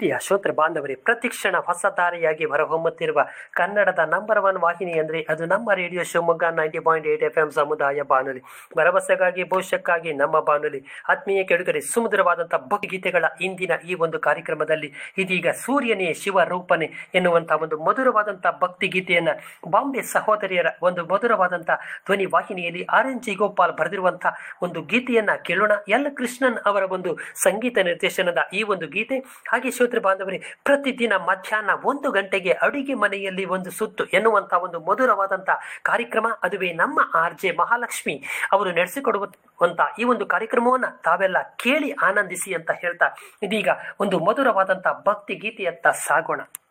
ಪ್ರೀತಿಯ ಶ್ರೋತೃ ಬಾಂಧವರೇ ಪ್ರತಿಕ್ಷಣ ಹೊಸ ದಾರಿಯಾಗಿ ಹೊರಹೊಮ್ಮುತ್ತಿರುವ ಕನ್ನಡದ ನಂಬರ್ ಒನ್ ವಾಹಿನಿ ಅಂದರೆ ಅದು ನಮ್ಮ radio Shivamogga ninety point eight F M ಸಮುದಾಯ ಬಾನುಲಿ ಭರವಸೆಗಾಗಿ ಭವಿಷ್ಯಕ್ಕಾಗಿ ನಮ್ಮ ಬಾನುಲಿ ಆತ್ಮೀಯ ಕೆಡುಗರೆ ಸುಮಧುರವಾದಂಥ ಭಕ್ತಿಗೀತೆಗಳ ಇಂದಿನ ಈ ಒಂದು ಕಾರ್ಯಕ್ರಮದಲ್ಲಿ ಇದೀಗ ಸೂರ್ಯನೇ ಶಿವರೂಪನೆ ಎನ್ನುವಂಥ ಒಂದು ಮಧುರವಾದಂಥ ಭಕ್ತಿ ಗೀತೆಯನ್ನು ಬಾಂಬೆ ಸಹೋದರಿಯರ ಒಂದು ಮಧುರವಾದಂಥ ಧ್ವನಿ ವಾಹಿನಿಯಲ್ಲಿ ಆರ್ ಎನ್ ಜಿ ಗೋಪಾಲ್ ಬರೆದಿರುವಂಥ ಒಂದು ಗೀತೆಯನ್ನ ಕೇಳೋಣ ಎಲ್ ಕೃಷ್ಣನ್ ಅವರ ಒಂದು ಸಂಗೀತ ನಿರ್ದೇಶನದ ಈ ಒಂದು ಗೀತೆ ಹಾಗೆ ಶ್ರೋತೃ ಬಾಂಧವರೇ ಪ್ರತಿದಿನ ಮಧ್ಯಾಹ್ನ ಒಂದು ಗಂಟೆಗೆ ಅಡುಗೆ ಮನೆಯಲ್ಲಿ ಒಂದು ಸುತ್ತು ಎನ್ನುವಂಥ ಒಂದು ಮಧುರವಾದಂಥ ಕಾರ್ಯಕ್ರಮ ಅದುವೇ ನಮ್ಮ ಆರ್ ಜೆ ಮಹಾಲಕ್ಷ್ಮಿ ಅವರು ನಡೆಸಿಕೊಡುವಂಥ ಈ ಒಂದು ಕಾರ್ಯಕ್ರಮವನ್ನು ತಾವೆಲ್ಲ ಕೇಳಿ ಆನಂದಿಸಿ ಅಂತ ಹೇಳ್ತಾ ಇದೀಗ ಒಂದು ಮಧುರವಾದಂಥ ಭಕ್ತಿ ಗೀತೆಯತ್ತ ಸಾಗೋಣ